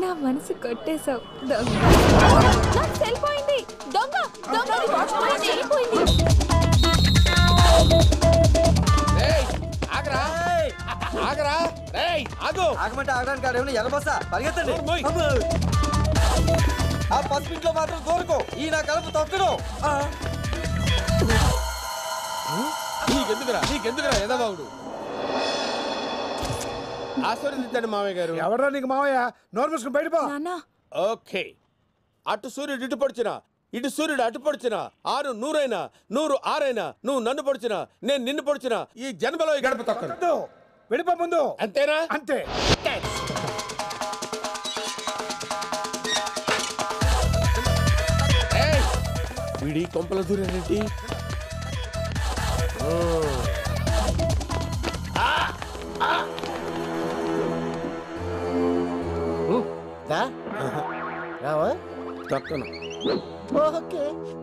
నా మనసు కొట్టేశావు దొంగ నాకు సెల్ పోయింది దొంగ దొంగ నా సెల్ పోయింది రేయ్, ఆగరా ఆగరా రేయ్ ఆగు ఆగమంటే ఆగడానికి కాదు ఏమన్నా ఎలబోసా పరిగెత్తండి మోయ్. అమ్మో. ఆ పసిపింట్లో మాత్రం దూరకు ఈ నా కలుపు తొక్కడు ఆ. నీకెందుకురా నీకెందుకురా ఎదబావుడు ఆశీర్వదించండి మామయ్య గారు ఎవరా నీకు మావయ్య నోరు మూసుకుని బయటపో నాన్న ఓకే అటు సూర్యుడు ఇటు పొడిచిన ఇటు సూర్యుడు అటు పొడిచిన ఆరు నూరైనా నూరు ఆరైనా నువ్వు నన్ను పొడిచిన నేను నిన్ను పొడిచిన ఈ జన్మలో ఈ గడప తొక్కను వద్దు. వెళ్ళిపో ముందు అంతేనా అంతే ఏయ్, వీడి కొంపల దూరేంటి తొక్కను ఓకే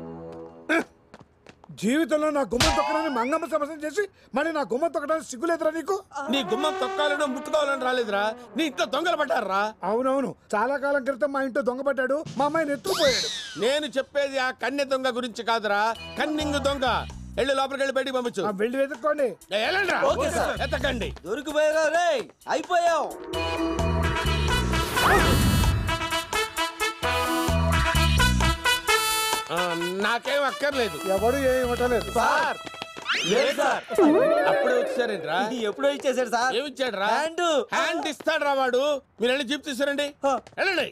జీవితంలో నా గుమ్మం తొక్కడాన్ని మంగమ్మ సమస్య చేసి మళ్ళీ నా గుమ్మం తొక్కడానికి సిగ్గులేదురా నీకు నీ గుమ్మం తొక్కాలనో ముట్టుకోవాలని రాలేదురా నీ ఇంట్లో దొంగలు పడ్డారా అవునవును చాలా కాలం క్రితం మా ఇంట్లో దొంగ పడ్డాడు మా అమ్మాయిని ఎత్తుకుపోయాడు నేను చెప్పేది ఆ కన్నె దొంగ గురించి కాదురా కన్నింగ్ దొంగ వెళ్ళి లోపలికి వెళ్ళి బయటికి పంపించు ఆ, వెళ్ళి వెతుక్కోండి ఏ, వెళ్ళండ్రా. Okay sir. ఎత్తకండి దొరికిపోయావు రే అయిపోయావు ఆ, నాకేం అక్కర్లేదు ఎవడు ఏం ఇవ్వటలేదు సార్ లేదు సార్ అప్పుడే వచ్చారేంట్రా ఇది ఎప్పుడో ఇచ్చేసాడు సార్ ఏమి ఇచ్చాడు రా హ్యాండ్ హ్యాండ్ ఇస్తాడు రా వాడు మీరు వెళ్ళి జీప్ తీసుకురండి వెళ్ళండి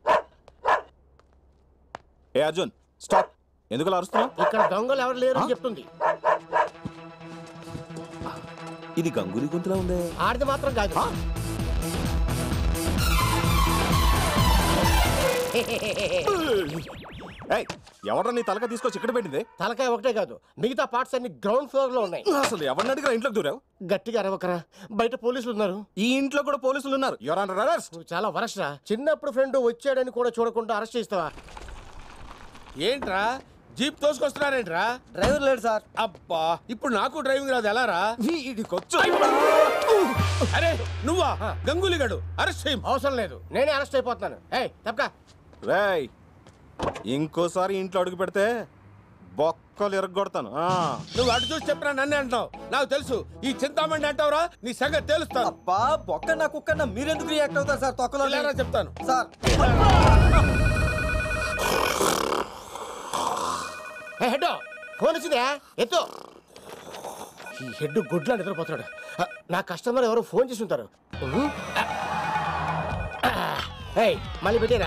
ఏ అర్జున్ స్టాప్ ఎందుకు అలా అరుస్తున్నావు ఇక్కడ దొంగలు ఎవరు లేరు అని చెప్తుంది ఇది గంగూలీ గొంతులా ఉందే ఆడిది మాత్రం కాదు ఏయ్ ఎవరు నీ తలక తీసుకొచ్చి ఇక్కడ పెట్టింది తలకాయ ఒకటే కాదు మిగతా పార్ట్స్ అన్ని గ్రౌండ్ ఫ్లోర్ లో ఉన్నాయి అసలు ఎవరిని అడిగినా ఇంట్లోకి దూరావు గట్టిగా అరవకరా బయట పోలీసులు ఉన్నారు ఈ ఇంట్లో కూడా పోలీసులు ఉన్నారు యువర్ అండర్ అరెస్ట్ నువ్వు చాలా వరస్ట్రా చిన్నప్పుడు ఫ్రెండ్ వచ్చాడని కూడా చూడకుండా అరెస్ట్ చేస్తావా ఏంట్రా జీప్ తోసుకొస్తున్నారేంట్రా డ్రైవర్ లేడు సార్ అబ్బా ఇప్పుడు నాకు డ్రైవింగ్ రాదు ఎలా రా వీడికొచ్చు అరే నువ్వా గంగూలీగాడు అరెస్ట్ చేయం అవసరం లేదు నేనే అరెస్ట్ అయిపోతున్నాను ఏయ్ తప్పక రేయ్ ఇంకోసారి ఇంట్లో అడుగు పెడితే బొక్కలు ఇరగొడతాను ఆ. నువ్వు అటు చూసి చెప్పినా నన్నే అంటావు నాకు తెలుసు ఈ చింతామణి అంటావురా నీ సంగతి తెలుస్తాను అబ్బా బొక్క నా కుక్క మీరెందుకు రియాక్ట్ అవుతారు సార్ తొక్కలో ఇలారా చెప్తాను సార్ ఏ హెడ్ ఫోన్ వచ్చిందా ఎత్తు ఈ హెడ్ గుడ్లా నిద్రపోతున్నాడు ఆ, నా కస్టమర్ ఎవరో ఫోన్ చేసి ఉంటారు ఉహు. ఆ, ఏయ్ మళ్ళీ పెట్టేరా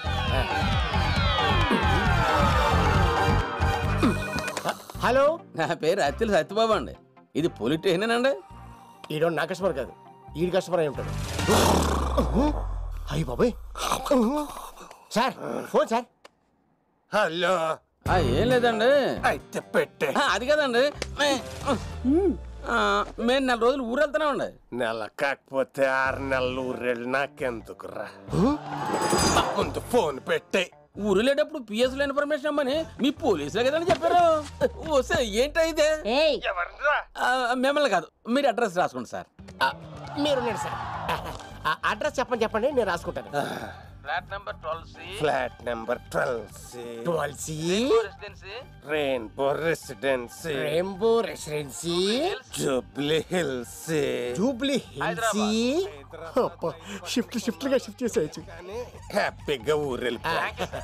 హలో నా పేరు అత్తిలి సత్యబాబు అండి ఇది పోలీస్ స్టేషన్ అండి ఈడో నా కస్టమర్ కాదు ఈడి కస్టమర్ అయి ఉంటాడు అయ్యి బాబాయ్ సార్ ఫోన్ సార్ హలో ఆ, ఏం లేదండి అయితే పెట్టే ఆ, అది కదండి ఆ, మేము నెల రోజులు ఊరు వెళ్తున్నామండి నెల కాకపోతే ఆరు నెలలు ఊరెళ్ళి నాకెందుకురా ముందు ఫోన్ పెట్టే ఊరు వెళ్ళేటప్పుడు పిఎస్లో ఇన్ఫర్మేషన్ అమ్మని మీ పోలీసులే కదండి చెప్పారు ఓసే ఏంటైతే ఏయ్ మిమ్మల్ని కాదు మీరు అడ్రస్ రాసుకోండి సార్ ఆ, మీరున్నాడు సార్ ఆ, అడ్రస్ చెప్పండి చెప్పండి నేను రాసుకుంటాను flat number twelve C flat number twelve C twelve C residency rainbow residency rainbow residency Jubilee Hills Jubilee హిల్సీ షిఫ్ట్ షిఫ్ట్ గా షిఫ్ట్ చేసేయచ్చు హ్యాపీగా ఊరెళ్ళిపో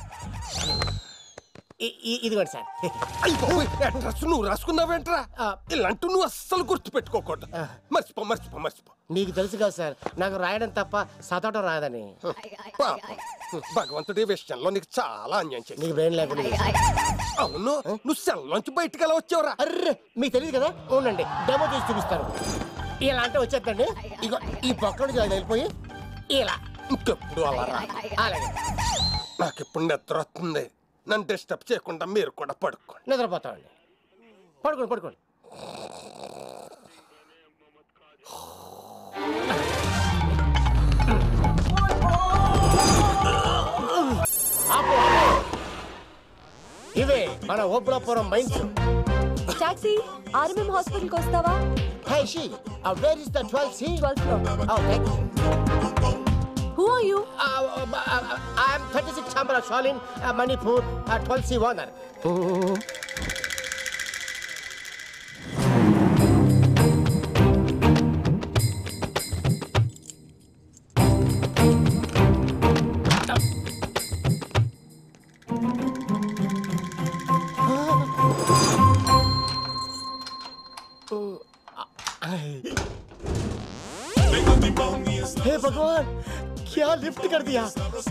ఇ- ఇ- ఇదిగోండి సార్ అడ్రస్ నువ్వు రాసుకున్నావేంట్రా ఆ. ఇలాంటి నువ్వు అస్సలు గుర్తు పెట్టుకోకూడదు మర్చిపో మర్చిపో మర్చిపో మీకు తెలుసు కదా సార్ నాకు రాయడం తప్ప చదవడం రాదని పాపం. భగవంతుడి ఈ విషయంలో నీకు చాలా అన్యాయం చేసి మీకు బ్రెయిన్ లేకుండా అవును నువ్వు సెల్ నుంచి బయటికి ఎలా వచ్చావురా అర్రే మీకు తెలియదు కదా ఉండండి డెమో చేసి చూపిస్తాను ఇలా అంటే వచ్చేద్దండి ఇగో ఈ పక్క నుంచి అది వెళ్ళిపోయి ఇలా ఇంకెప్పుడు అలా రా అలాగే నాకు ఇప్పుడు నిద్ర వస్తుంది నన్ను డిస్టర్బ్ చేయకుండా మీరు కూడా పడుకోండి నిద్రపోతామండి పడుకోండి పడుకోండి ఆపు, ఆపు. ఇవే మన ఓబ్రాపురం మైన్స్ టాక్సీ ఆర్ఎంఎం హాస్పిటల్కి వస్తావా hi she where is the 12 C 12 floor okay who are you I'm thirty six chamber of Shalin Manipur twelve C owner हे भगवान क्या लिफ्ट कर दिया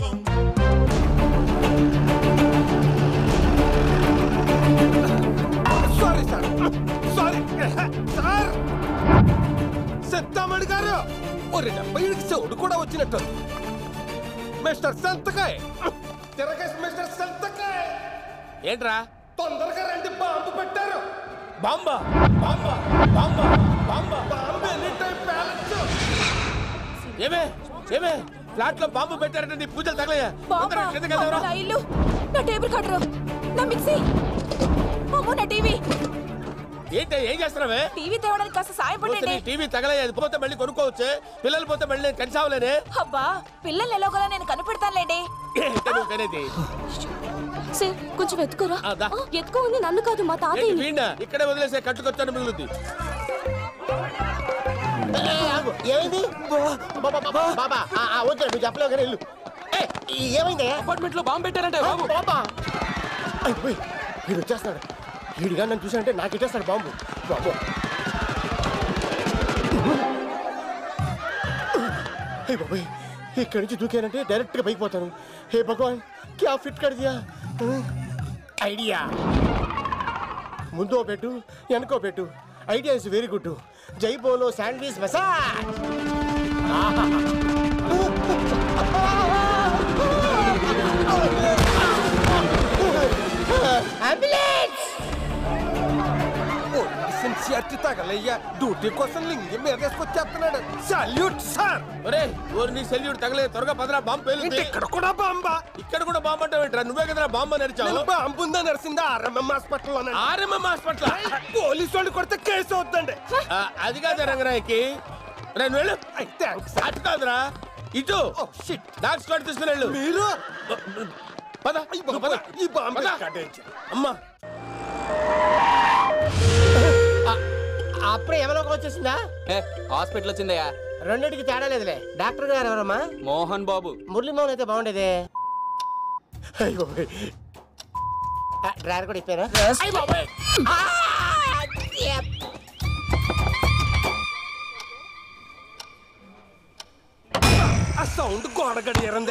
sorry sir sorry sir Sattamani గారు ఒరే డెబ్బై చెవుడు కూడా వచ్చినట్టు మిస్టర్ సంతకాయ్ తిరగేసి మిస్టర్ సంతకాయ్ ఏంట్రా తొందరగా రండి బాంబు పెట్టారు బాంబా బాంబా బాంబా బాంబా బాంబు ఎనీ టైం బ్యాలెన్స్ ఏమే ఏమే ఫ్లాట్ లో బాంబు పెట్టారంటే నీ పూజలు తగలయ్యా తొందరగా కిందకి వెళ్దాంరా. నా ఇల్లు నా టేబుల్ కట్టరు నా మిక్సీ అమ్మో నా టీవీ ఏంటి ఏం చేస్తున్నావే టీవీ తేవడానికి కాస్త సాయం పోతే పడండి నీ టీవీ తగలయ్యా అది పోతే మళ్ళీ కొనుక్కోవచ్చే పిల్లలు పోతే మళ్ళీ నేను కనిసావలేనే అబ్బా పిల్లలు ఎలాగోలా నేను కనిపెడతానులేండి ఏంటి నువ్వు కనేది సార్ కొంచెం ఎత్తుకోరా ఆ, దా. ఆ, ఎత్తుకో ఉంది నన్ను కాదు మా ఏంటి తాతయ్యని వీణ ఇక్కడే వదిలేసే కట్టుకొచ్చాను మిగులుద్ది ఏమైంది బాబా బాబా బాబా ఆ, ఆ, వద్దు నువ్వు చెప్పలేవు కానీ ఇల్లు ఏ, ఏమైంది అపార్ట్మెంట్ లో బాంబు పెట్టారంటే బాబు బాబా అయిపోయి వీడు వచ్చేస్తాడు వీడిగా నన్ను చూసానంటే నాకు ఇచ్చేస్తాడు బాంబు బాబు హే బాబాయ్ ఇక్కడి నుంచి దూకానంటే డైరెక్ట్ గా పైకి పోతాను హే భగవాన్ క్యా ఫిట్ కర్ దియా ఐడియా ముందో పెట్టు వెనకో పెట్టు ఐడియా ఇస్ వెరీ గుడ్ జై బోలో శాండ్విచ్ మసాజ్ అంబులెన్స్ సిన్సియారిటీ తగలయ్యా డ్యూటీ కోసం లింగి మీద వేసుకొచ్చేస్తున్నాడు సాల్యూట్ సార్ ఒరే ఓరి నీ సెల్యూట్ తగలే త్వరగా పదరా బాంబు ఏంటి పేలుంది ఇక్కడ కూడా బాంబా ఇక్కడ కూడా బాంబు అంటావేంట్రా నువ్వే కదరా బాంబు అని నేను అరిచావు బాంబు ఉందా నడిసిందా RMM hospital RMM hospital police వాళ్ళు కొడితే కేసు అవుతుందండి అది కాదు రంగరాయకి రే నువ్వు వెళ్ళు థ్యాంక్స్ అటు కాదురా ఇటు షిట్ డాక్స్ కార్డ్ తీసుకుని వెళ్ళు మీరు పద నువ్వు పద ఈ బాంబు పద. కట్టేయచ్చు. అమ్మా అప్పుడే ఏమైనా వచ్చేసిందా హాస్పిటల్ వచ్చిందయ్యా రెండింటికి తేడా లేదులే డాక్టర్ గారు ఎవరమ్మా మోహన్ బాబు మురళీమోహన్ అయితే బాగుండేదే అయ్యో డ్రైవర్ కూడా ఇప్పారా ఆ సౌండ్ గోడ గడియారందే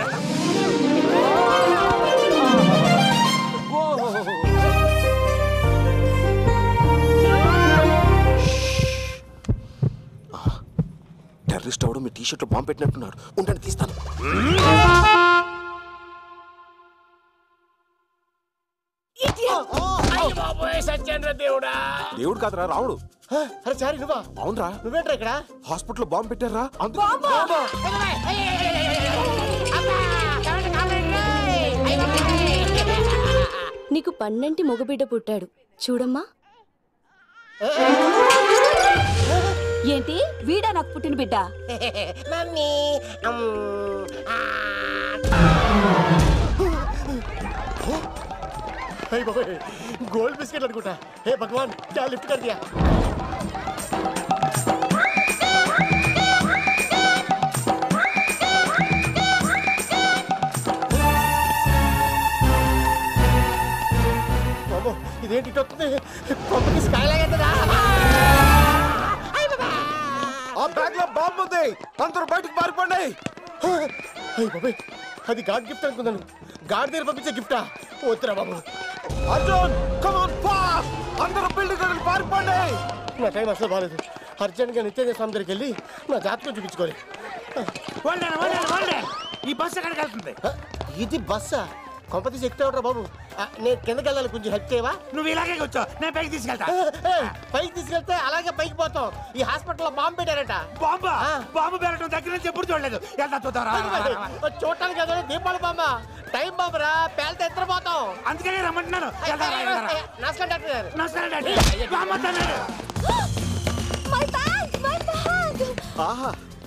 టెర్రరిస్ట్ అవడం మీ టీషర్ట్ లో బాంబు పెట్టినట్టున్నాడు ఉండండి తీస్తాను దేవుడు కాదురా రావుడు అరే చారి నువ్వా అవునరా నువ్వేంట్రా ఇక్కడ హాస్పిటల్లో బాంబు పెట్టారా అందు నీకు పన్నెంటి మగబిడ్డ పుట్టాడు చూడమ్మా ఏంటి వీడా నాకు పుట్టిన బిడ్డ మమ్మీ గోల్డ్ బిస్కెట్ అనుకుంటా హే భగవాన్ క్యా లిఫ్ట్ కర్ దియా బాబు ఇదేంటి ఇటు వస్తుంది పంపకి స్కై లాగేస్తుందా ఆ బ్యాగ్ లో బాంబు ఉంది అందరూ బయటకు పారిపోండి అయ్య బాబాయ్ అది గాడ్ గిఫ్ట్ అనుకున్నాను గాడ్ దగ్గర పంపించే గిఫ్టా వద్దురా బాబు అర్జున్ కమ్ ఆన్ ఫాస్ట్ అందరూ బిల్డింగ్ దగ్గర పారిపోండి నా టైం అసలు బాగాలేదు అర్జెంట్గా నిత్య స్వామి దగ్గరికి వెళ్ళి నా జాతకం చూపించుకోవాలి ఈ బస్సు ఎక్కడికి వెళ్తుంది హ, ఇది బస్సా కొంపతీసి ఎక్కుతా ఉంటారా బాబు ఆ, నేను కిందకి వెళ్ళాలి కొంచెం హెల్ప్ చేయవా నువ్వు ఇలాగే కూర్చో నేను పైకి తీసుకెళ్తా ఏయ్, పైకి తీసుకెళ్తే అలాగే పైకి పోతాం ఈ హాస్పిటల్లో బాంబు పెట్టారట బాంబు ఆ. బాంబు పేరటం దగ్గర నుంచి ఎప్పుడు చూడలేదు వెళ్తా చూద్దాం రా, రా, రా, రా. చూడటానికి కదా దీపావళి బాంబ టైం బాంబరా పేలితే ఎత్తిపోతాం అందుకనే రమ్మంటున్నాను వెళ్దాం రా, వెళ్దాం రా. నమస్కారం డాక్టర్ గారు నమస్కారం డాడీ బాంబు వద్దన్నాడు. మై బ్యాగ్ మై బ్యాగ్ ఆహా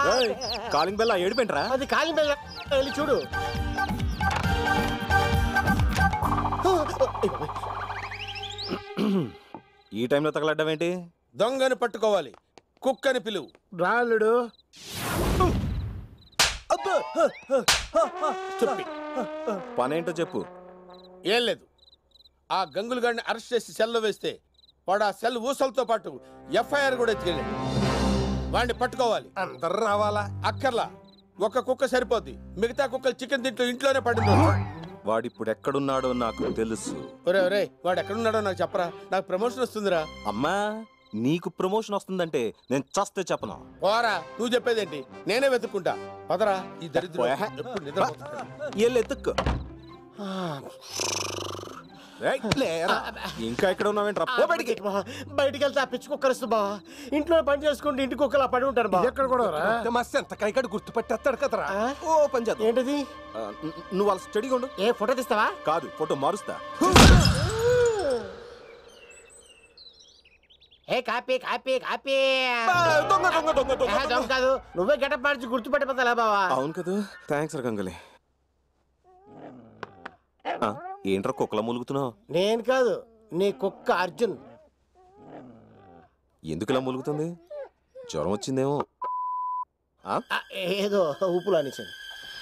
ఏయ్, కాలింగ్ బెల్ ఏడిపోయింట్రా అది కాలింగ్ బెల్ వెళ్ళి చూడు ఈ టైంలో తగలడ్డం ఏంటి దొంగని పట్టుకోవాలి కుక్కని పిలువు రాలుడు పనేంటో చెప్పు ఏం లేదు ఆ గంగులు గారిని అరెస్ట్ చేసి సెల్లో వేస్తే వాడు ఆ సెల్ ఊసలతో పాటు ఎఫ్ఐఆర్ కూడా ఎత్తుకెళ్ళాడు వాడిని పట్టుకోవాలి అందరు రావాలా అక్కర్లా ఒక కుక్క సరిపోద్ది మిగతా కుక్కలు చికెన్ తింటూ ఇంట్లోనే పడింది వాడిప్పుడు ఎక్కడున్నాడో నాకు తెలుసు ఒరే ఒరే వాడు ఎక్కడున్నాడో నాకు చెప్పరా నాకు ప్రమోషన్ వస్తుందిరా అమ్మా నీకు ప్రమోషన్ వస్తుందంటే నేను చస్తే చెప్పను పోరా నువ్వు చెప్పేదేంటి నేనే వెతుక్కుంటా పదరా ఈ దరిద్రం పోయా. ఎప్పుడు నిద్రపోతుంటాడు. ఎల్లు ఎత్తుక్కు ఏయ్, లేరా. ఇంకా ఎక్కడ ఉన్నావేంట్రా పో బయటికి బయటికి వెళ్తే ఆ పిచ్చి కుక్కరిస్తూ బా ఇంట్లో పని చేసుకుంటే ఇంటి కుక్కలా పడి ఉంటారు బా ఎక్కడ కూడా రా మస్తు ఎంత కైకాడు గుర్తుపట్టేస్తాడు కదరా ఆ? ఓ పని చేద్దాం ఏంటిది ఆ, ను- నువ్వు వాళ్ళ స్టడీగా ఉండు ఏ ఫోటో తీస్తావా కాదు ఫోటో మారుస్తా ఏ కాపీ కాపీ కాపీ ఆ, దొంగ దొంగ దొంగ దొంగ ఏ, దొంగ కాదు నువ్వే గెటప్ మార్చి గుర్తుపెట్టపోతా బావా అవును కదా థ్యాంక్స్ రా గంగలే ఆ, ఏంట్రా కుక్కలా మూలుగుతున్నావు నేను కాదు నీ కుక్క అర్జున్ ఎందుకు ఇలా మూలుగుతుంది జ్వరం వచ్చిందేమో ఆ? ఆ, ఏదో ఊపులు అనేసాను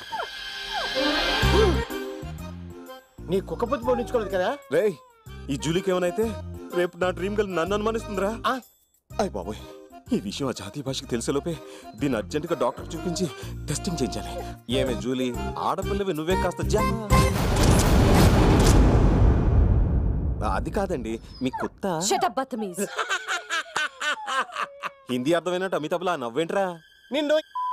నీ కుక్క పొత్తు పొందించుకోలేదు కదా రేయ్ ఈ జూలీకి ఏమైనా రేపు నా డ్రీమ్ గర్ల్ నన్ను అనుమానిస్తుందిరా ఆ? అయ్య బాబోయ్ ఈ విషయం ఆ జాతీయ భాషకి తెలిసేలోపే దీన్ని అర్జెంటుగా డాక్టర్ చూపించి టెస్టింగ్ చేయించాలి ఏమే జూలీ ఆడపిల్లవి నువ్వే కాస్త జా అది కాదండి మీ కొత్త షటప్ బత్తమీజ్ హిందీ అర్థమైనట్టు అమితాబ్లా నవ్వేంట్రా నిన్ను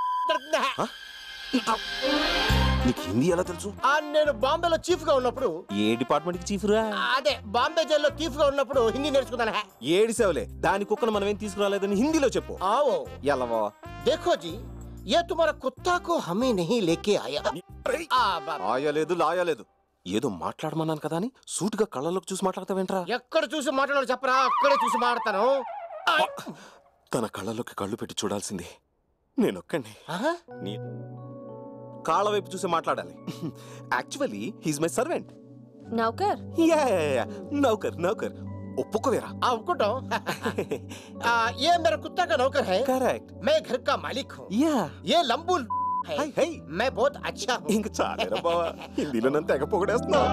నీకు హిందీ ఎలా తెలుసు ఆ, నేను బాంబేలో చీఫ్ గా ఉన్నప్పుడు ఏ డిపార్ట్మెంట్ కి చీఫ్ రా అదే బాంబే జైల్లో చీఫ్ గా ఉన్నప్పుడు హిందీ నేర్చుకున్నాను హే. ఏడిసేవలే దాని కుక్కను మనం ఏం తీసుకురాలేదని హిందీలో చెప్పు आओ ఎలవో देखो जी ये तुम्हारा कुत्ता को हमें नहीं लेके आया ఆ, బా- ఆయలేదు లాయలేదు ఏదో మాట్లాడమన్నాను కదా అని సూటిగా కళ్ళలోకి చూసి మాట్లాడతావేంట్రా ఎక్కడ చూసి మాట్లాడాలో చెప్పరా అక్కడే చూసి మాట్లాడతాను ఆ, తన కళ్ళలోకి కళ్ళు పెట్టి చూడాల్సింది నేనొక్కండి ఆహా, నీ కాళ్ళ వైపు చూసి మాట్లాడాలి యాక్చువల్లీ హీస్ మై సర్వెంట్ నౌకర్ నౌకర్ నౌకర్ ఒప్పుకోవేరా ఆ, ఒప్పుకుంటాం ఆ, ये मेरा कुत्ता का नौकर है కరెక్ట్ मैं घर का मालिक हूँ యా ये लंबू है హై హై मैं बहुत अच्छा हूँ ఇంక చాలేరా బావా హిందీలో నన్ను తెగ పొగడేస్తున్నావు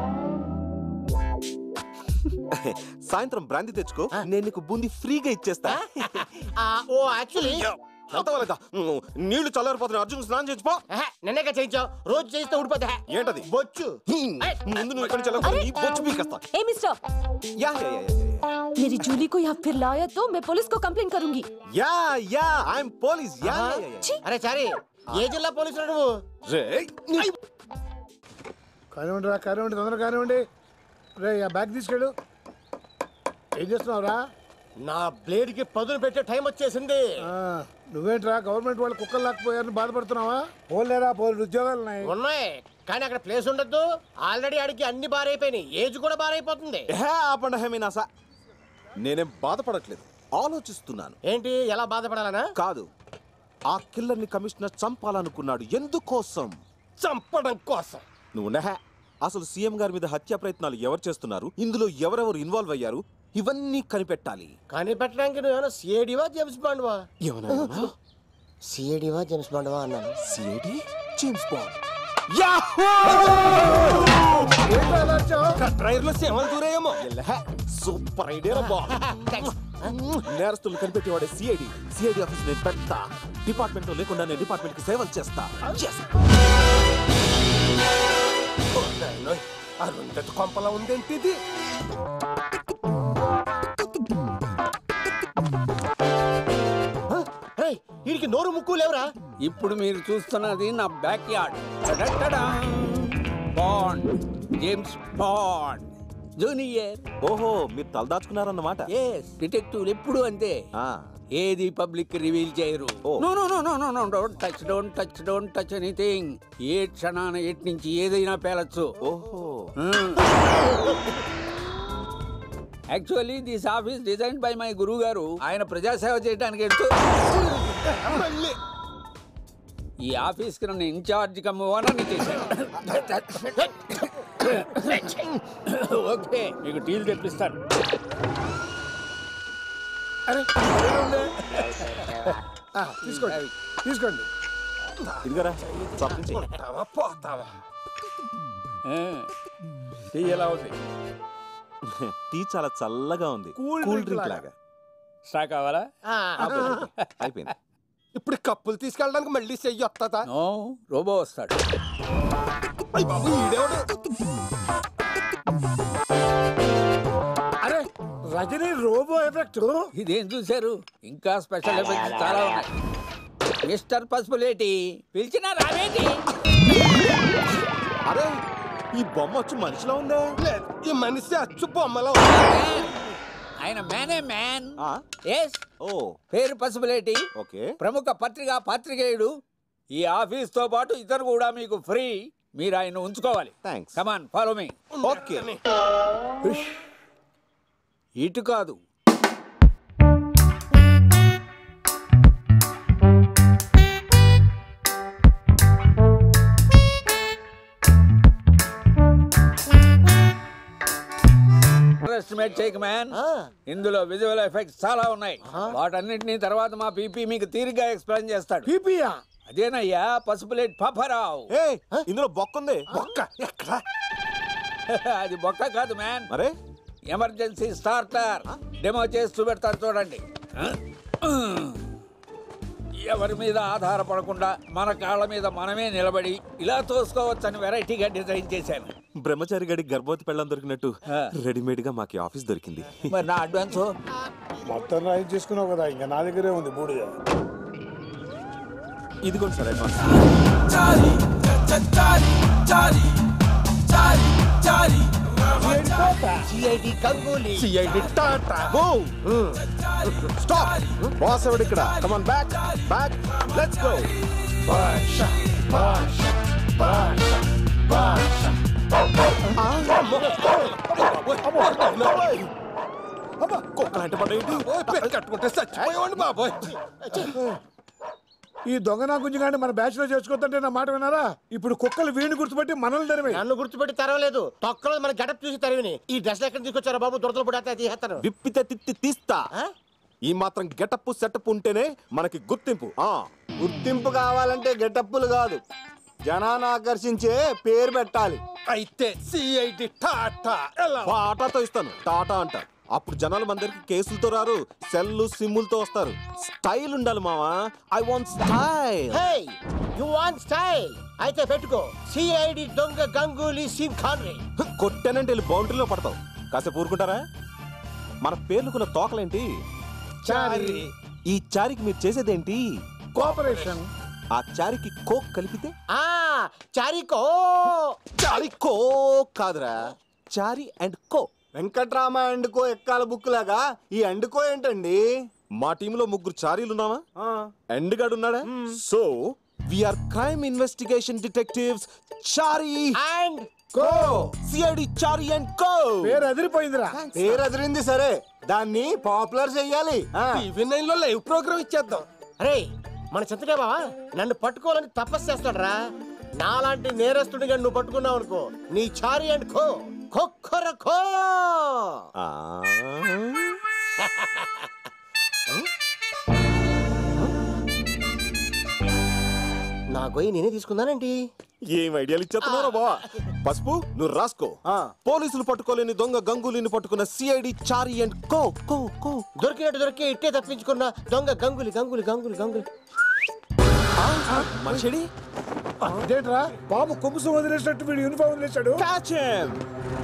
సాయంత్రం బ్రాంతి తెచ్చుకో నేను నీకు బూంది ఫ్రీగా ఇచ్చేస్తా ఆ, ఓ యాక్చువల్లీ ఎంత వాళ్ళదా నీళ్లు చల్లారిపోతున్నాయి అర్జున్ స్నానం చేసిపో నిన్నగా చేయించావు రోజు చేయిస్తే ఊడిపోతే ఏంటది బొచ్చు ముందు నువ్వు ఇక్కడ చల్లకపోతే నీ బొచ్చు పీకేస్తా ए mister yeah yeah yeah yeah, yeah मेरी जूली को यहाँ फिर लाया तो मैं पुलिस को कंप्लेन करूंगी yeah yeah I'm police yeah yeah, yeah, yeah. అరే చారి ఏ జిల్లా పోలీసులు నువ్వు రేయ్, కానివ్వండి రా కానివ్వండి తొందరగా కానివ్వండి రే ఆ బ్యాగ్ తీసుకెళ్ళు ఏం చేస్తున్నావురా నా బ్లేడ్ కి పదును పెట్టే టైం వచ్చేసింది ఆ, నువ్వేంట్రా గవర్నమెంట్ వాళ్ళు కుక్కలు లాక్కుపోయారని బాధపడుతున్నావా పోలేరా పోలే ఉద్యోగాలు ఉన్నాయి ఉన్నాయి కానీ అక్కడ ప్లేస్ ఉండొద్దు ఆల్రెడీ ఆడికి అన్ని బారైపోయినాయి ఏజ్ కూడా బారైపోతుంది హే ఆపండి హే మీనాసా నేనేం బాధపడట్లేదు ఆలోచిస్తున్నాను ఏంటి ఎలా బాధపడాలనా కాదు ఆ కిల్లర్ని కమిషనర్ చంపాలనుకున్నాడు ఎందుకోసం చంపడం కోసం నువ్వు నెహ అసలు సీఎం గారి మీద హత్యా ప్రయత్నాలు ఎవరు చేస్తున్నారు ఇందులో ఎవరెవరు ఇన్వాల్వ్ అయ్యారు ఇవన్నీ కనిపెట్టాలి కానీ పెట్టడానికి నువ్వేమైనా సిఐడివా జేమ్స్ బాండ్వా ఏమన్నా సిఐడివా జేమ్స్ బాండ్వా అన్నాను సిఐడి జేమ్స్ బాండ్ ఏంట్రా అలా వచ్చావు డ్రైవర్ లో సేవలు దూరేయేమో సూపర్ ఐడియా నేరస్తులు కనిపెట్టేవాడే సిఐడి సిఐడి ఆఫీస్ నేను పెడతా డిపార్ట్మెంట్ లో లేకుండా నేను డిపార్ట్మెంట్ కి సేవలు చేస్తా Yes. అరుంధతి కొంపలా ఉందేంటి ఇది రేయ్, వీడికి నోరు ముక్కు లేవురా ఇప్పుడు మీరు చూస్తున్నది నా back yard bond James Bond junior ఓహో మీరు తలదాచుకున్నారన్నమాట ఎస్ డిటెక్టివ్ ఎప్పుడు అంతే ఆ, ఏది పబ్లిక్ రివీల్ చేయరు ఓ. No no no no no no don't touch don't touch don't touch anything ఏ క్షణాన ఎట్ నుంచి ఏదైనా పేలొచ్చు ఓహో actually this office design by my గురువు గారు ఆయన ప్రజాసేవ చేయడానికి ఎడుతూ ఈ ఆఫీస్ కి నన్ను ఇన్ఛార్జ్ కమ్ము ఓనర్ని చేశారు ఓకే మీకు టీలు తెప్పిస్తాను తీసుకోండి తీసుకోండి ఇదిగరా చప్పించి పోతావా పోతావా ఆ, టీ ఎలా ఉంది టీ చాలా చల్లగా ఉంది కూల్ కూల్ డ్రింక్ డ్రింక్ లాగా. లాగా స్టాక్ కావాలా అయిపోయింది ఇప్పుడు కప్పులు తీసుకెళ్ళడానికి మళ్ళీ చెయ్యి వస్తుందా నో రోబో వస్తాడు అయ్య బాబు ఈడేవాడు అరే రజనీ రోబో ఎఫెక్ట్ ఇదేం చూశారు ఇంకా స్పెషల్ ఎఫెక్ట్స్ చాలా ఉన్నాయి మిస్టర్ పసుపులేటి పిలిచినా రావేటి అరే ఈ బొమ్మ వచ్చి మనిషిలో ఉందే లేదు ఈ మనిషి అచ్చు బొమ్మలో ఆయన మ్యానే మ్యాన్ ఆ, ఎస్ ఓ పేరు పసుపులేటి ఓకే ప్రముఖ పత్రికా పాత్రికేయుడు ఈ ఆఫీస్ తో పాటు ఇతరు కూడా మీకు ఫ్రీ మీరు ఆయన ఉంచుకోవాలి thanks come on follow me okay ఇటు కాదు ఎస్టిమేట్ చేయక మ్యాన్ ఇందులో విజువల్ ఎఫెక్ట్స్ చాలా ఉన్నాయి వాటన్నిటిని తర్వాత మా పీపీ మీకు తీరిగ్గా ఎక్స్ప్లెయిన్ చేస్తాడు పీపియా అదేనయ్యా పసుపులేట్ పాపారావు ఏ ఇందులో బొక్క ఉంది ఒక్క ఎక్కడ అది బొక్క కాదు మ్యాన్ మరే ఎమర్జెన్సీ స్టార్టర్ డెమో చేసి చూపెడతాను చూడండి ఎవరి మీద ఆధారపడకుండా మన కాళ్ళ మీద మనమే నిలబడి ఇలా తోసుకోవచ్చని వెరైటీగా డిజైన్ చేశాను బ్రహ్మచారి గడి గర్భవతి పెళ్ళం దొరికినట్టు ఆ. రెడీమేడ్ గా మాకు ఈ ఆఫీస్ దొరికింది మరి నా అడ్వాన్స్ మొత్తం రాయి చేసుకున్నావు కదా ఇంకా నా దగ్గరే ఉంది బూడిద ఇదిగోండి sir advance CID Ganguly CID tata stop boss ఎవడు ఇక్కడ come on back back let's go కుక్కలు అంటే పడ్డాయి ఓయ్, పెట్టి కట్టుకుంటే చచ్చిపోయేవాడిని బాబోయ్ ఈ దొంగ నా గుంజి కానీ మన బ్యాచ్ లో చేసుకోవద్దంటే నా మాట వినారా ఇప్పుడు కుక్కలు వీణి గుర్తుపెట్టి మనల్ని తరిమే నన్ను గుర్తుపెట్టి తెరవలేదు తొక్కలో మన గడప చూసి తరివిని ఈ డ్రెస్ ఎక్కడ తీసుకొచ్చారా బాబు దురదలు పడితే తీసేస్తాను విప్పితే తిత్తి తీస్తా ఆ? ఈ మాత్రం గెటప్ సెటప్ ఉంటేనే మనకి గుర్తింపు ఆ గుర్తింపు కావాలంటే గెటప్పులు కాదు జనాన్ని ఆకర్షించే పేరు పెట్టాలి అయితే సిఐడి టాటా ఎలా టాటాతో ఇస్తాను టాటా అంట అప్పుడు జనాలు మన దగ్గరికి కేసులతో రారు సెల్లు సిమ్ములతో వస్తారు స్టైల్ ఉండాలి మావా I want style hey you want style అయితే పెట్టుకో సిఐడి దొంగ గంగూలీ సిమ్ ఖాన్రే కొట్టానంటే వెళ్ళి బౌండరీలో పడతావు కాసేపు ఊరుకుంటారా మన పేర్లుకున్న తోకలేంటి చారి ఈ చారికి మీరు చేసేదేంటి కోఆపరేషన్ ఆ చారికి కోక్ కలిపితే ఆ చారికో చారి కో కాదురా చారి అండ్ కో వెంకట్రామ అండుకో ఎక్కాల బుక్ లాగా ఈ అండుకో ఏంటండి మా టీంలో ముగ్గురు చారీలు ఉన్నావా ఆ, ఎండ్ గాడు ఉన్నాడా so are crime investigation detectives Chari and co CID Chari and co పేరు అదిరిపోయిందిరా పేరు అదిరింది సరే దాన్ని పాపులర్ చెయ్యాలి ఆ, టీవీ నైన్ లో లైవ్ ప్రోగ్రామ్ ఇచ్చేద్దాం అరే మన చింతకే బావా నన్ను పట్టుకోవాలని తపస్సు చేస్తాడరా నాలాంటి నేరస్తుడిగా నువ్వు పట్టుకున్నావు అనుకో నీ చారి అండ్ ఖో ఖొక్కర ఖో ఆ నా గొయ్యి నేనే తీసుకున్నానండి ఏం ఐడియాలు ఇచ్చేస్తున్నారో బా పసుపు నువ్వు రాసుకో ఆ. పోలీసులు పట్టుకోలేని దొంగ గంగులీని పట్టుకున్న సిఐడి చారీ అండ్ కో కో కో దొరికినట్టు దొరికి ఇట్టే తప్పించుకున్న దొంగ గంగులి గంగులి గంగులి గంగులి మనిషిడి అదేంట్రా బాబు కొమ్ముసు వదిలేసినట్టు వీడు యూనిఫామ్ వదిలేశాడు క్యాచ్ హిమ్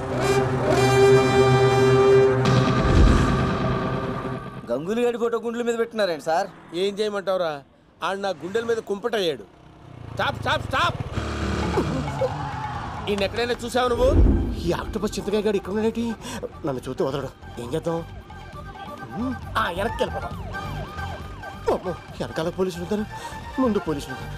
గంగులు గడి ఫోటో గుండ్ల మీద పెట్టినారండి సార్ ఏం చేయమంటావురా ఆడు నా గుండెల మీద కుంపటయ్యాడు స్టాప్ స్టాప్ స్టాప్ ఈయన ఎక్కడైనా చూసావు నువ్వు ఈ ఆక్టోపస్ చింతకాయ గారు ఇక్కడ ఉన్నాడేంటి నన్ను చూస్తే వదలడు ఏం చేద్దాం ఉమ్, ఆ వెనక్కి వెళ్ళిపోదాం అమ్మో, వెనకాల పోలీసులు ఉంటారు ముందు పోలీసులు ఉంటారు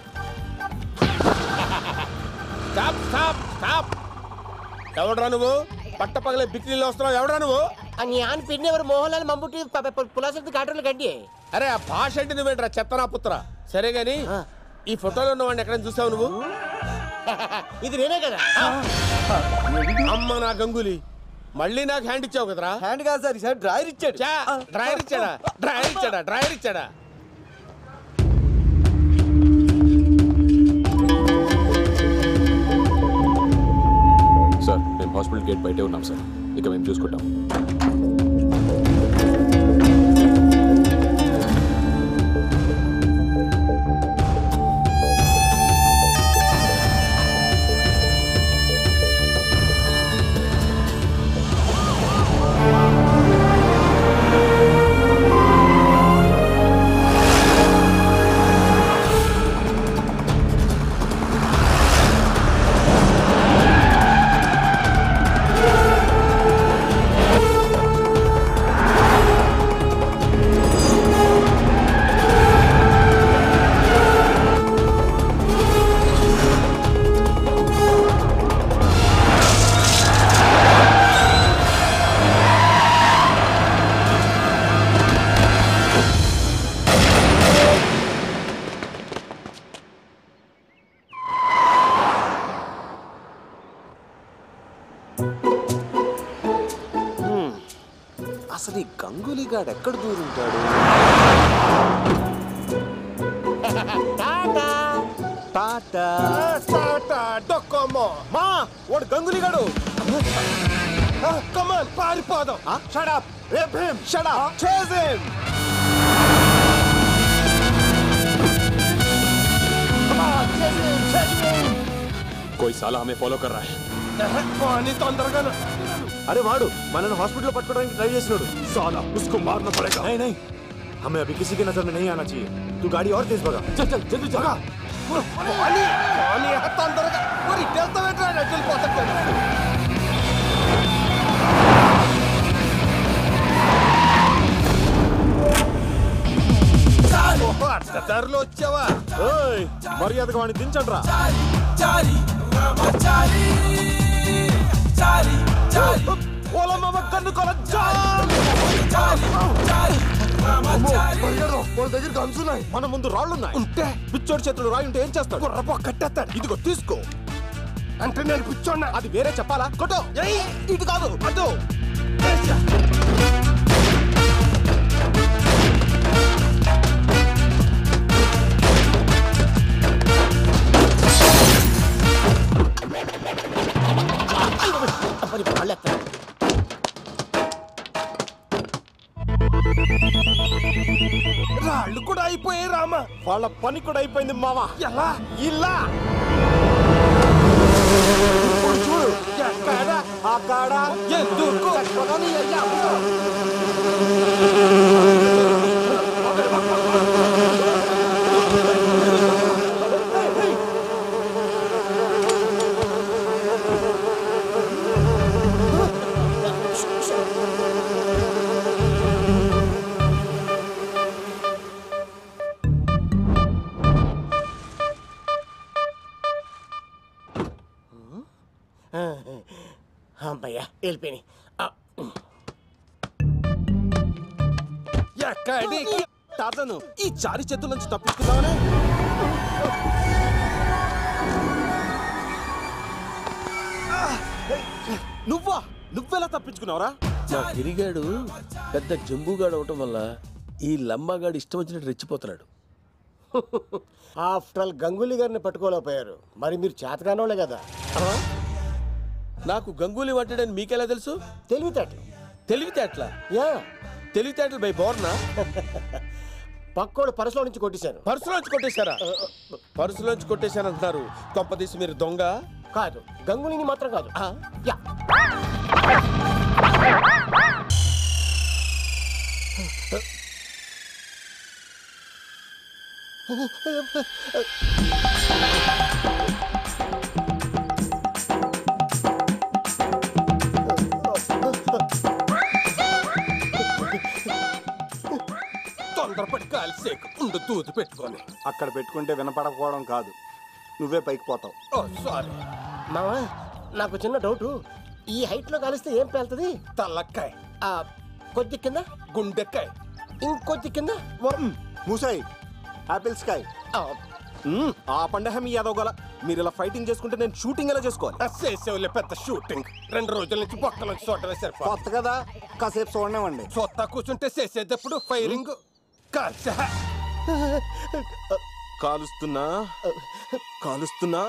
స్టాప్ స్టాప్ స్టాప్ ఎవడరా నువ్వు పట్ట పగలే బిక్రీలో వస్తున్నావు ఎవడరా నువ్వు ఆ జ్ఞాన్ పిన్ని ఎవరు మోహన్లాల్ మమ్ముట్టి పులాసంతి కాటర్లు గడ్డి అరే ఆ భాష అంటే నువ్వేంట్రా చెత్తనా పుత్ర సరే గాని ఆ. ఈ ఫోటోలో ఉన్న వాడిని ఎక్కడ చూసావు నువ్వు ఇది నేనే కదా అమ్మ నా గంగులీ మళ్ళీ నాకు హ్యాండ్ ఇచ్చావు కదరా హ్యాండ్ కాదు సార్ ఈసారి డ్రాయర్ ఇచ్చాడు చా డ్రైవర్ ఇచ్చాడా డ్రైవర్ ఇచ్చాడా డ్రైవర్ ఇచ్చాడా సార్ మేము హాస్పిటల్ గేట్ బయటే ఉన్నాం సార్ ఇక మేము చూసుకుంటాం అసలు ఈ గంగూలీ గాడు ఎక్కడ దూరుంటాడు టాటా టాటా డొక్కోమో మా వాడు గంగులీ గాడు కమాన్ పారిపోదాం shut up rape him shut up chase him कोई साला हमें फॉलो कर रहा है పోనీ తొందరగా अरे వాడు మనల్ని హాస్పిటల్లో పట్టుకోవడానికి ట్రై చేస్తున్నాడు साला उसको मारना पड़ेगा नहीं नहीं हमें अभी किसी की नजर में नहीं आना चाहिए तू गाड़ी और तेज भगा चल चल जल्दी जगा పోనీ పోనీ తొందరగా మరి వెళ్తావేంట్రా వెళ్ళిపోతాడు అడ్డదారులు వచ్చావా ఏయ్, మర్యాదగా వాడిని దించండి రా ఓలా మామ కన్ను కొల జామ్ వాళ్ళ దగ్గర గన్స్ ఉన్నాయి మన ముందు రాళ్ళున్నాయి ఉంటే పిచ్చోడి చేతులు రాయి ఉంటే ఏం చేస్తాడు గుర్రపో కట్టేస్తాడు ఇదిగో తీసుకో అంటే నేను కూర్చోన్నా అది వేరే చెప్పాలా కొట్టో ఏయ్, ఇటు కాదు అటు మరి వాళ్ళు ఎక్కడ రాళ్ళు కూడా అయిపోయాయి రామ వాళ్ళ పని కూడా అయిపోయింది మావా ఎలా ఇలా ఇప్పుడు చూడు ఎక్కడ ఆ కాడ ఎందుకు చెప్పగానే అయ్యా. అమ్మయ్యా వెళ్ళిపోయినాయి ఆ, ఎక్కడికి తాతను ఈ చారి చేతుల నుంచి తప్పించుకుందామనే నువ్వా నువ్వెలా తప్పించుకున్నావురా నా గిరిగాడు పెద్ద జంబుగాడు అవటం వల్ల ఈ లంబాగాడు ఇష్టం వచ్చినట్టు రెచ్చిపోతున్నాడు ఆఫ్టర్ ఆల్ గంగూలీ గారిని పట్టుకోలేకపోయారు మరి మీరు చేతకానోళ్ళే కదా నాకు గంగూలీ పట్టాడని మీకెలా తెలుసు తెలివితేటలు తెలివితేటల యా తెలివితేటలు బై బోర్నా పక్కోడు పరసలో నుంచి కొట్టేశాను పర్సులోంచి కొట్టేశారా పర్సులోంచి కొట్టేశారంటున్నారు కొంపదీసి మీరు దొంగ కాదు గంగూలీని మాత్రం కాదు ఆ? యా తొందరపడి కాల్సేకు ఉండు దూది పెట్టుకొని అక్కడ పెట్టుకుంటే వినపడకపోవడం కాదు నువ్వే పైకి పోతావు ఓ సారీ మావా నాకు చిన్న డౌట్ ఈ హైట్ లో కలిస్తే ఏం పేలుతుంది తల్లక్కాయ్ ఆ, కొద్ది కింద గుండెక్కాయ్ ఇంకొద్ది కింద మూసాయి ఆపిల్ స్కై ఆ, మ్మ్, ఆ పండగ మీ యాదవ్ గల మీరు ఇలా ఫైటింగ్ చేసుకుంటే నేను షూటింగ్ ఎలా చేసుకోవాలి చేసేవులే పెద్ద షూటింగ్ రెండు రోజుల నుంచి బొక్కలోంచి చూడటమే సరిపో కొత్త కదా కాసేపు చూడనివ్వండి చూస్తా కూర్చుంటే చేసేటప్పుడు ఫైరింగ్ కాల్చా కాలుస్తున్నా కాలుస్తున్నా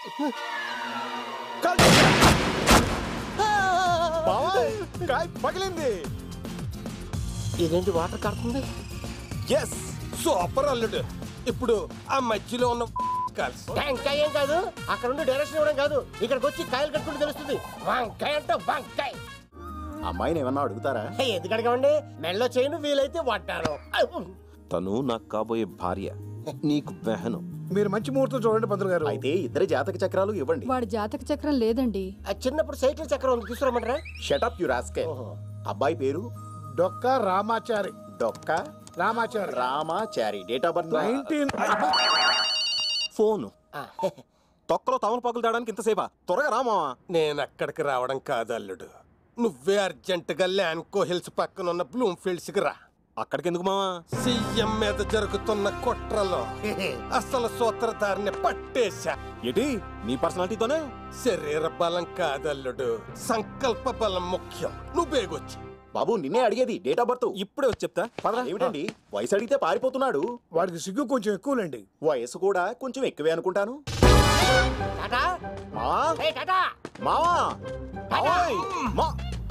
బావోయ్, కాయ్ పగిలింది ఇదేంటి వాటర్ కడుతుంది ఎస్ సూపర్ అల్లుడు ఇప్పుడు ఆ మధ్యలో ఉన్న కాల్స్ వంకాయ ఏం కాదు అక్కడ నుండి డైరెక్షన్ ఇవ్వడం కాదు ఇక్కడికి వచ్చి కాయలు కట్టుకుంటే తెలుస్తుంది వంకాయ అంటే వంకాయ అమ్మాయిని ఏమన్నా అడుగుతారా హే, ఎందుకు అడగమండి మెళ్ళో చేయను వీలైతే పడ్డాను తను నాకు కాబోయే భార్య నీకు బెహను మీరు మంచి ముహూర్తం చూడండి పంతులు గారు అయితే ఇద్దరి జాతక చక్రాలు ఇవ్వండి వాడి జాతక చక్రం లేదండి ఆ చిన్నప్పుడు సైకిల్ చక్రం ఉంది తీసుకురమ్మంటారా షటప్ యు రాస్కే అబ్బాయి పేరు Dokka Ramachari Dokka Ramachari Ramachari date of birth nineteen phone తొక్కలో తమలపాకులు తేడానికి ఇంతసేపా త్వరగా రామా నేను అక్కడికి రావడం కాదు అల్లుడు నువ్వే అర్జెంట్ గా ల్యాండ్కో హిల్స్ పక్కన ఉన్న బ్లూమ్ ఫీల్డ్స్ కి రా అక్కడికి ఎందుకు మావా సీఎం మీద జరుగుతున్న కుట్రలో అసలు సూత్రధారిని పట్టేశా ఏంటి నీ పర్సనాలిటీతోనే శరీర బలం కాదల్లుడు సంకల్ప బలం ముఖ్యం నువ్వు బేగొచ్చి బాబు నిన్నే అడిగేది డేట్ ఆఫ్ బర్త్ ఇప్పుడే వచ్చి చెప్తా పదరా ఏమిటండి వయసు అడిగితే పారిపోతున్నాడు వాడికి సిగ్గు కొంచెం ఎక్కువలేండి వయసు కూడా కొంచెం ఎక్కువే అనుకుంటాను టాటా మా హే టాటా మావా మావోయ్, మా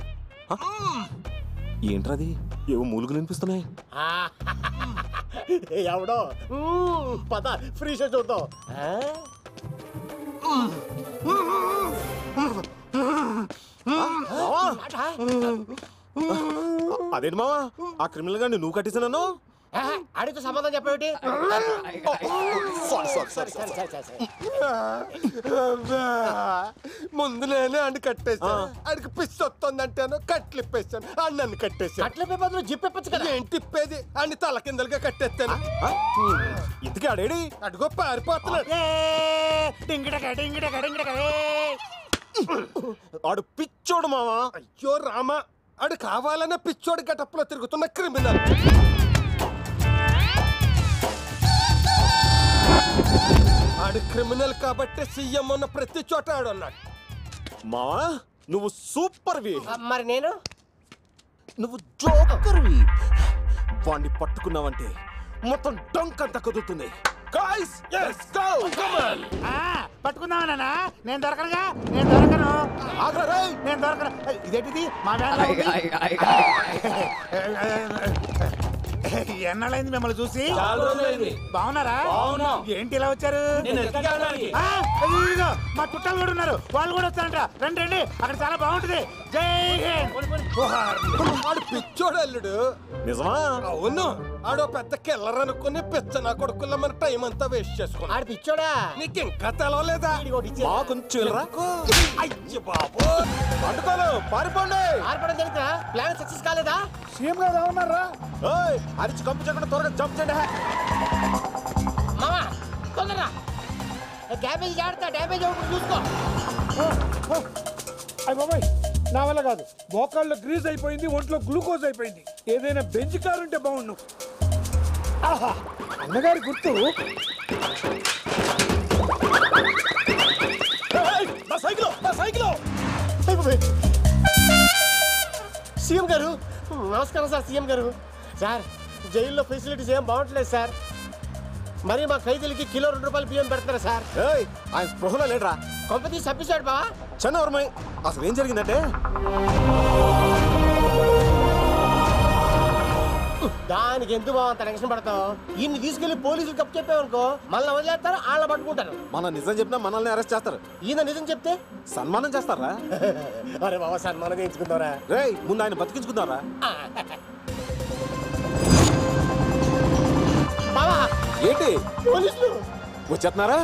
ఏంట్రది ఏవో మూలుగులు వినిపిస్తున్నాయి ఆ, ఎవడో మ్మ్, పద ఫ్రీ షో చూద్దాం ఆ? మావా టాటా అదేంటి మావా ఆ క్రిమినల్ గాని నువ్వు కట్టేసాను ఆహా, అడిగితే సంబంధం చెప్పేటి సారీ సారీ సారీ సరే సరే సరే సరే ముందు నేనే అండి కట్టేశా అడికి పిచ్చి వస్తుందంటాను కట్లిప్పేశాను అని నన్ను కట్టేశాను అట్ల బదులు జిప్ ఇప్పచ్చు కదా ఏంటి ఇప్పేది అన్ని తల కిందలుగా కట్టేస్తాను ఇంతకీ ఆడేడి అడుగో పారిపోతున్నాడు ఏ, డింగిడక డింగిడక డింగిడక ఏ. ఆడు పిచ్చోడు మావా అయ్యో రామ అడు కావాలనే పిచ్చోడి గటప్లో తిరుగుతున్న క్రిమినల్ ఆడు క్రిమినల్ కాబట్టి సీఎం ఉన్న ప్రతి చోట ఆడు ఉన్నాడు మావా నువ్వు సూపర్ వి ఆ, మరి నేను నువ్వు జోకర్వి వాణ్ణి పట్టుకున్నావంటే మొత్తం డంక్ అంతా కుదురుతుంది guys yes go come on పట్టుకుందామన్నా నేను దొరకనుగా నేను దొరకను ఆగ్రా రేయ్ నేను దొరకను ఇదేంటిది మా వ్యాన్ ఎన్నాళ్ళైంది మిమ్మల్ని చూసి బాగున్నారా ఏంటి ఇలా వచ్చారు ఆ, ఇదిగో, మా చుట్టాలు కూడా ఉన్నారు వాళ్ళు కూడా వస్తారంట రండి రండి అక్కడ చాలా బాగుంటుంది జై హింద్ ఆడు పిచ్చోడు అల్లుడు నిజమా అవును ఆడో పెద్ద కిల్లర్ అనుకుని పిచ్చ నా కొడుకుల్లో మన టైం అంతా వేస్ట్ చేసుకున్నా ఆడు పిచ్చోడా నీకు ఇంకా తెలవలేదా ఇదిగోటి ఇచ్చేయ్. మా కొంచెం వెళ్ళరా అయ్య బాబు అడ్డుకోలు పారిపోండి ఆర్పడం తెలుసా ప్లాన్ సక్సెస్ కాలేదా సీఎం గారు ఏమన్నారా ఏయ్ అరిచి కంపు చెక్కడ త్వరగా జంప్ చేయండి మామా తొందరగా డ్యామేజ్ జాగ్రత్త డ్యామేజ్ అవ్వకుండా చూసుకో అయ్య బాబాయ్ నా వల్ల కాదు మోకాళ్ళు గ్రీజ్ అయిపోయింది ఒంట్లో గ్లూకోజ్ అయిపోయింది ఏదైనా బెంచ్ కారు ఉంటే బాగుండు ఆహా అన్నగారి గుర్తు నా సైకిల్ నా సైకిల్ సీఎం గారు నమస్కారం సార్ సీఎం గారు సార్ జైల్లో ఫెసిలిటీస్ ఏం బాగుంటలేదు సార్ మరి మా ఖైదీలకి కిలో రెండు రూపాయలు బియ్యం పెడతారా సార్ ఏయ్ ఆయన స్పృహలో లేడరా కొంపతి చంపేశాడు బావా చన్నవర్మై అసలు ఏం జరిగిందంటే దానికి ఎందుకు బావ అంత టెన్షన్ పడతావు ఇన్ని తీసుకెళ్లి పోలీసులు కప్పు చెప్పావనుకో మళ్ళీ వదిలేస్తారు వాళ్ళ పట్టుకుంటారు మన నిజం చెప్పినా మనల్ని అరెస్ట్ చేస్తారు ఈయన నిజం చెప్తే సన్మానం చేస్తారా అరే బాబా సన్మానం చేయించుకుందారా రేయ్ ముందు ఆయన బతికించుకుందారా బావా ఏంటి పోలీసులు వచ్చేస్తున్నారా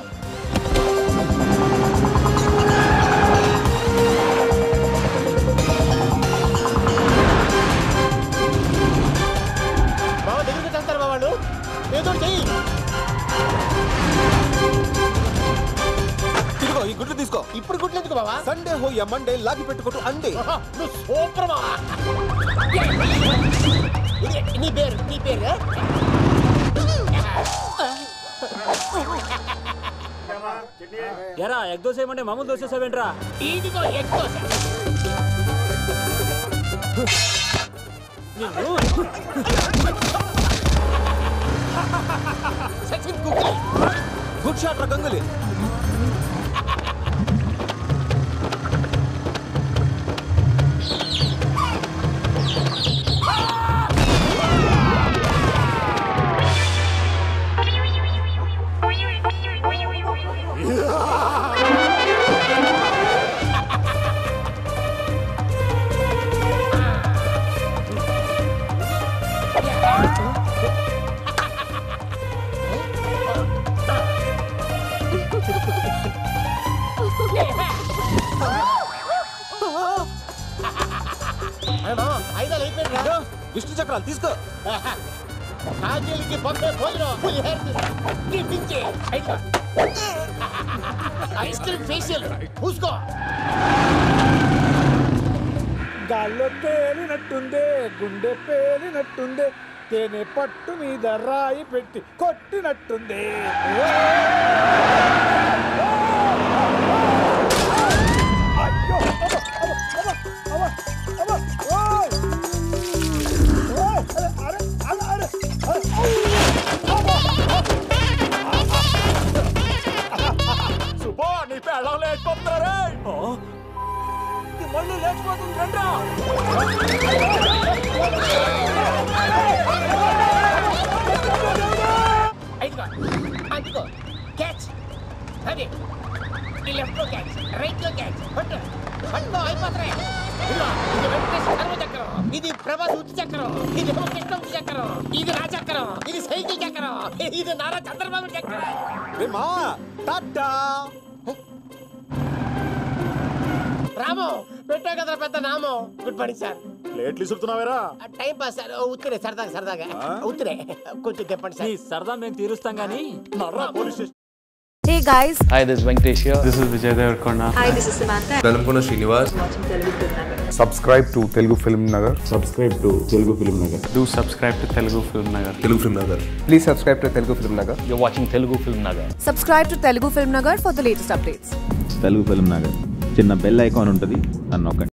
బావ దగ్గరికి చేస్తారు బావ వాళ్ళు ఏదో ఒకటి చెయ్యి ఇదిగో ఈ గుడ్లు తీసుకో ఇప్పుడు గుట్లేందుకు బావా సండే హోయ మండే లాగి పెట్టుకోటు అండే ఆహా, నువ్వు సూపర్ బావా ఇది నీ పేరు నీ పేరు ఎరా ఎగ్ దోశ ఏమంటే మామూలు దోశ వేసేవేంట్రా ఇదిగో ఎగ్ దోశ సచిన్ కుక్కీ గుడ్ షాట్ రా గంగులీ ఐదాలు అయిపోయిందా విష్ణు చక్రాలు తీసుకో కాజీలకి పంపే భోజనం పులిహోర తినిపించే ఐస్ క్రీమ్ ఫేషియల్ పూసుకో గాల్లో తేలినట్టుందే గుండె పేలినట్టుందే తేనె పట్టు మీద రాయి పెట్టి కొట్టినట్టుంది అయ్యో! అబ్బ! అబ్బ! అబ్బ! అబ్బ! అబ్బ! ఓయ్! ఓయ్! అరే! అరే! అరే! అరే! సుబ్బో నీ పెళ్ళం లేచిపోతున్నారే మళ్ళీ లేచిపోతుంది రండ్రా ఐదుగో అందుకో క్యాచ్ అది ఈ లెఫ్ట్ లో క్యాచ్ రైట్ లో క్యాచ్ పట్టు పట్టుకో అయిపోతున్నాయి ఇదిగో, ఇది వెంకటేశ్వర కర్మ చక్రం ఇది ప్రభాస్ ఉత్తి చక్రం ఇది కృష్ణ ఉత్తి చక్రం ఇది నా చక్రం ఇది సైకిల్ చక్రం ఇది నారా చంద్రబాబు చక్రం రే మావా టాటా రాము పెట్టా కదా పెద్ద నామం గుడ్ మార్నింగ్ సార్ ప్లేట్లు ఇసురుతున్నావేరా టైం పాస్ సార్ ఉత్తిరే సరదాగా సరదాగా ఉత్తిరే కొంచెం చెప్పండి నీ సార్ సరదా మేము తీరుస్తాం గానీ police station Hey guys, Hi, this is Venkatesh here. This is Vijay Devarkonda. hi, this is Samantha. వెలంపున Srinivas Subscribe to Telugu Film Nagar. Subscribe to Telugu Film Nagar. Do subscribe to Telugu Film Nagar. Telugu film Nagar Please subscribe to Telugu Film Nagar. You're watching Telugu Film Nagar. Subscribe to Telugu Film Nagar for the latest updates. Telugu film Nagar చిన్న bell icon ఉంటుంది నన్ను నొక్కండి